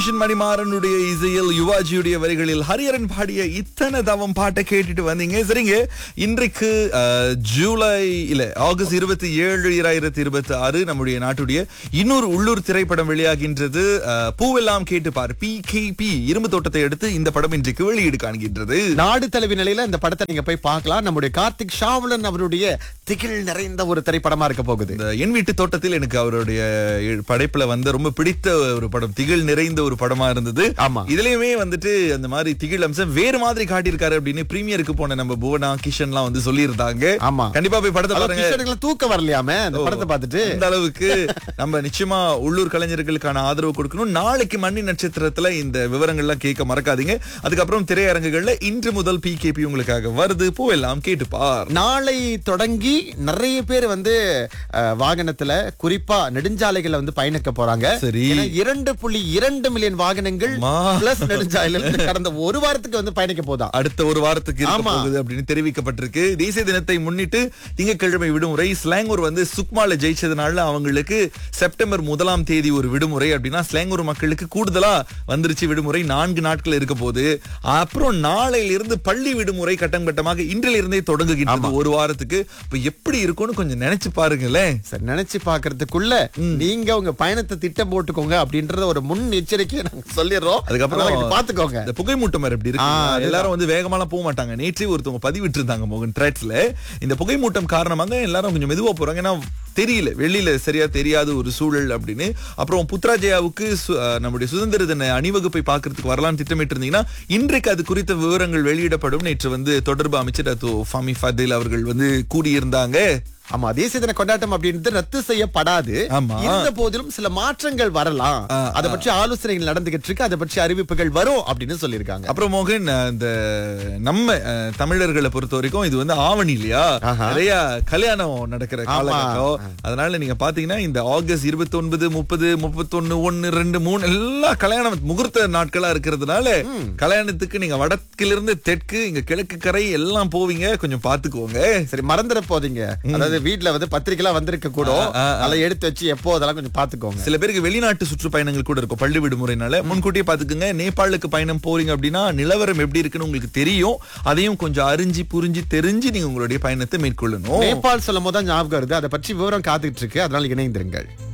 கிஷன் மணிமாறனுடைய இசையில் யுவாஜியுடைய வரிகளில் ஹரியரன் பாடிய இத்தனை தவம் பாட்டை கேட்டுட்டு வந்தீங்க சரிங்க இன்றைக்கு அஹ், ஜூலை இல்ல ஆகஸ்ட் இருபத்தி ஏழு இராயிரத்தி இருபத்தி ஆறு நம்முடைய நாட்டுடைய இன்னொரு உள்ளூர் திரைப்படம் வெளியாகின்றது அஹ், பூவெல்லாம் கேட்டு பார் பி கே பி இரும்பு தோட்டத்தை எடுத்து இந்த படம் இன்றைக்கு வெளியீடு காண்கின்றது நாடு தழுவி நிலையில இந்த படத்தை நீங்க போய் பார்க்கலாம் நம்முடைய கார்த்திக் ஷாவலன் அவருடைய திகில் நிறைந்த ஒரு திரைப்படமா இருக்க போகுது இந்த என் வீட்டு தோட்டத்தில் எனக்கு அவருடைய படைப்புல வந்து ரொம்ப பிடித்த ஒரு படம் திகில் நிறைந்த ஒரு படமா இருந்தது ஆமா. இதுலயுமே வந்துட்டு அந்த மாதிரி திகில் அம்சம் வேறு மாதிரி காட்டியிருக்காரு அப்படின்னு பிரீமியருக்கு போன நம்ம புவனா கிஷன்லாம் வந்து சொல்லியிருந்தாங்க ஆமா. கண்டிப்பா போய் படத்தை அதான் பாருங்க கிஷோருக்குலாம் தூக்கம் வரலையாமே அந்த படத்தை பார்த்துட்டு அந்த அளவுக்கு நம்ம நிச்சயமா உள்ளூர் கலைஞர்களுக்கான ஆதரவு கொடுக்கணும் நாளைக்கு மண்ணி நட்சத்திரத்துல இந்த விவரங்கள்லாம் கேட்க மறக்காதீங்க அதுக்கப்புறம் திரையரங்குகள்ல இன்று முதல் பிகேபி உங்களுக்காக வருது பூவெல்லாம் கேட்டு பார் நாளை தொடங்கி நிறைய பேர் வந்து அஹ், வாகனத்துல குறிப்பா நெடுஞ்சாலைகள்ல வந்து பயணிக்க போறாங்க சரி. ஏன்னா இரண்டு புள்ளி இரண்டு மில்லியன் வாகனங்கள் அம்மா. பிளஸ் நெடுஞ்சாலையில இருந்து கடந்த ஒரு வாரத்துக்கு வந்து பயணிக்க போதாம் அடுத்த ஒரு வாரத்துக்கு இருக்க ஆமா. போகுது அப்படின்னு தெரிவிக்கப்பட்டிருக்கு தேசிய தினத்தை முன்னிட்டு திங்கட்கிழமை விடுமுறை ஸ்லாங்கூர் வந்து சுக்மால ஜெயிச்சதுனால அவங்களுக்கு செப்டம்பர் முதலாம் தேதி ஒரு விடுமுறை அப்படின்னா ஸ்லாங்கூர் மக்களுக்கு கூடுதலா வந்துருச்சு விடுமுறை நான்கு நாட்கள் இருக்க போகுது அப்புறம் நாளையில இருந்து பள்ளி விடுமுறை கட்டம் கட்டமாக இன்றில இருந்தே தொடங்குகின்றது ஒரு வாரத்துக்கு இப்ப எப்படி இருக்கும்னு கொஞ்சம் நினைச்சு பாருங்களேன் சரி நினைச்சு பாக்குறதுக்குள்ள நீங்க உங்க பயணத்தை திட்டம் போட்டுக்கோங்க அப்படின்றத ஒரு முன் எச்சரிக்கையை நாங்க சொல்லிடுறோம் அதுக்கப்புறம் அதனால இது பாத்துக்கோங்க இந்த புகை மூட்டம் வேற எப்படி ஆ, இருக்கு அதுதான். எல்லாரும் வந்து வேகமாலாம் போக மாட்டாங்க நேற்றே ஒருத்தவங்க பதிவிட்டு இருந்தாங்க மோகன் ட்ராட்ஸ்ல இந்த புகை மூட்டம் காரணமாக எல்லாரும் கொஞ்சம் மெதுவா போறாங்க ஏன்னா தெரியல வெளியில சரியா தெரியாத ஒரு சூழல் அப்படின்னு அப்புறம் புத்ராஜயாவுக்கு சு- அஹ், நம்முடைய சுதந்திர தின அணிவகுப்பை பார்க்கறதுக்கு வரலாம்னு திட்டமிட்டு இருந்தீங்கன்னா இன்றைக்கு அது குறித்த விவரங்கள் வெளியிடப்படும் நேற்று வந்து தொடர்பு அமைச்சர் அத்து ஃபமி ஃபதில் அவர்கள் வந்து கூடியிருந்தாங்க ஆமா தேசிய தின கொண்டாட்டம் அப்படின்றது ரத்து செய்யப்படாது ஆமா. இருந்த போதிலும் சில மாற்றங்கள் வரலாம் ஆ, அதை பற்றி ஆலோசனைகள் நடந்துகிட்டு இருக்கு அதை பற்றி அறிவிப்புகள் வரும் அப்படின்னு சொல்லியிருக்காங்க அப்புறம் மோகன் அஹ், இந்த நம்ம அஹ், தமிழர்களை பொறுத்த வரைக்கும் இது வந்து ஆவணி இல்லையா ஆஹா. நிறைய கல்யாணம் நடக்கிற ஆமா. காலகட்டம் அதனால நீங்க பாத்தீங்கன்னா இந்த ஆகஸ்ட் இருபத்தி ஒன்பது முப்பது முப்பத்தொன்னு ஒன்னு ரெண்டு மூணு எல்லா கல்யாணம் முகூர்த்த நாட்களா இருக்கிறதுனால கல்யாணத்துக்கு நீங்க வடக்கிலிருந்து தெற்கு இங்க கிழக்கு கரை எல்லாம் போவீங்க கொஞ்சம் பாத்துக்கோங்க சரி மறந்துட போதீங்க அதாவது வீட்ல வந்து பத்திரிக்கைலாம் வந்திருக்க கூடும் ஆ, ஆ, ஆ. அதை எடுத்து வச்சு எப்போ அதெல்லாம் கொஞ்சம் பாத்துக்கோங்க சில பேருக்கு வெளிநாட்டு சுற்றுப்பயணங்கள் கூட இருக்கும் பள்ளி விடுமுறைனால முன்கூட்டியே பாத்துக்கோங்க நேபாளுக்கு பயணம் போறீங்க அப்படின்னா நிலவரம் எப்படி இருக்குன்னு உங்களுக்கு தெரியும் அதையும் கொஞ்சம் அறிஞ்சு புரிஞ்சு தெரிஞ்சு நீங்க உங்களுடைய பயணத்தை மேற்கொள்ளணும் நேபாள் சொல்லும் போது தான் ஞாபகம் வருது அதை பற்றி விவரம் காத்துக்கிட்டு இருக்கு அதனால இணைந்திருங்கள்